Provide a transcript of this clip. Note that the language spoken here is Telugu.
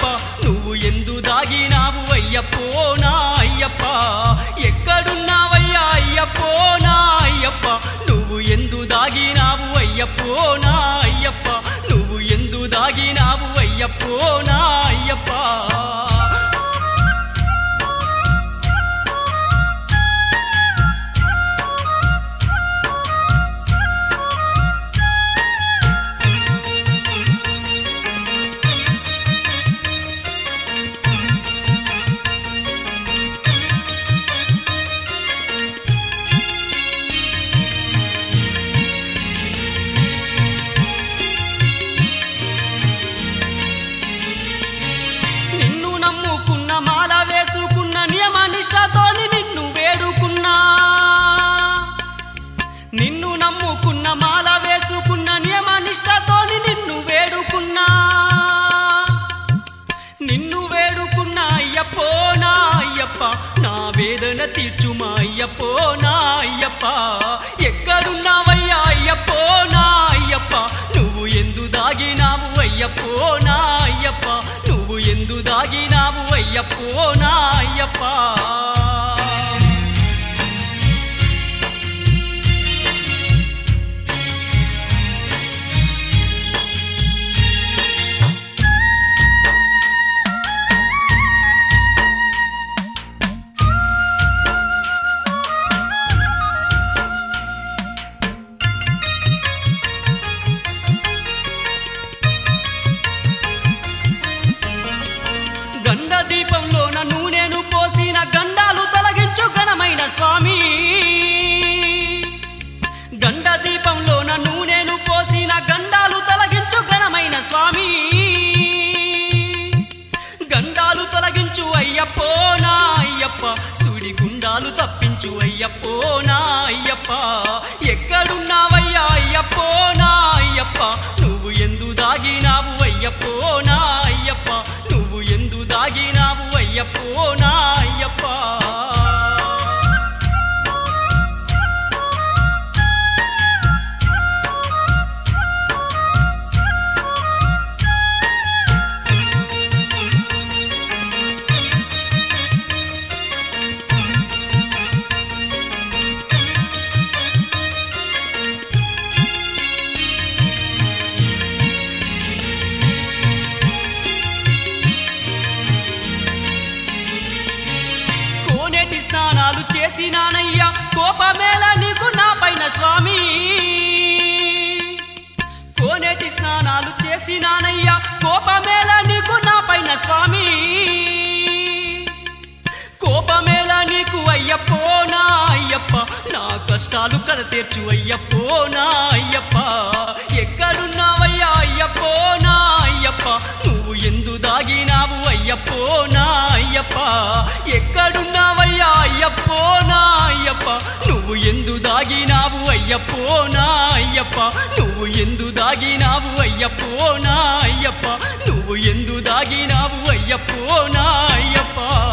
నువ్వు ఎందు దాగినావు అయ్యప్పో నా అయ్యప్ప ఎక్కడున్నావయ్యా అయ్యప్పో నా అయ్యప్ప నువ్వు ఎందు దాగినావు అయ్యప్పో నా అయ్యప్ప నువ్వు ఎందు దాగినావు అయ్యప్పో నా అయ్యప్ప నిన్ను నమ్ముకున్న మాల వేసుకున్న నియమ నిష్టతోని నిన్ను వేడుకున్నా నిన్ను నమ్ముకున్న మాల వేసుకున్న నియమ నిష్టతోని నిన్ను వేడుకున్నా నిన్ను వేడుకున్న అయ్యప్పో నా అయ్యప్ప నా వేదన తీర్చుమా అయ్యప్పో నా అయ్యప్ప ఎక్కడున్నావయ్యా అయ్యప్పో నా అయ్యప్ప నువ్వు ఎందు దాగినావు అయ్యప్పో నా అయ్యప్ప నువ్వు ఎందు దాగినావు అయ్యప్పో నా అయ్యప్ప గండ దీపంలోన నూనెను పోసిన గండాలు తొలగించు ఘనమైన స్వామి గండ దీపంలోన నూనెను పోసిన గండాలు తొలగించు ఘనమైన స్వామి గండాలు తొలగించు అయ్యప్పో నా అయ్యప్ప సుడి గుండాలు తప్పించు అయ్యప్పో నా అయ్యప్ప ఎక్కడున్నావయ్యా అయ్యప్పో నా అయ్యప్ప నువ్వు ఎందు దాగినావు అయ్యప్పో నా అయ్యప్ప నువ్వు ఎందు దాగినావు అయ్యప్పో నా అయ్యప్ప కోనేటి స్నానాలు చేసినానయ్యా కోపమేళ నీకు నా పైన స్వామి కోనేటి స్నానాలు చేసినానయ్యా కోపమేళ నీకు నా పైన స్వామి కోపమేళ నీకు అయ్యప్పో నా అయ్యప్ప నా కష్టాలు కడ తీర్చు అయ్యప్పో నా అయ్యప్ప ఎక్కడున్నావయ్యా అయ్యప్పో నా అయ్యప్ప నువ్వు ఎందు దాగినావు అయ్యప్పో నా అయ్యప్ప ఎక్కడున్నావయ్యా అయ్యప్పో నా అయ్యప్ప నువ్వు ఎందు దాగినావు అయ్యప్పో నా అయ్యప్ప నువ్వు ఎందు దాగినావు అయ్యప్పో నా అయ్యప్ప నువ్వు ఎందు దాగినావు అయ్యప్పో నా అయ్యప్ప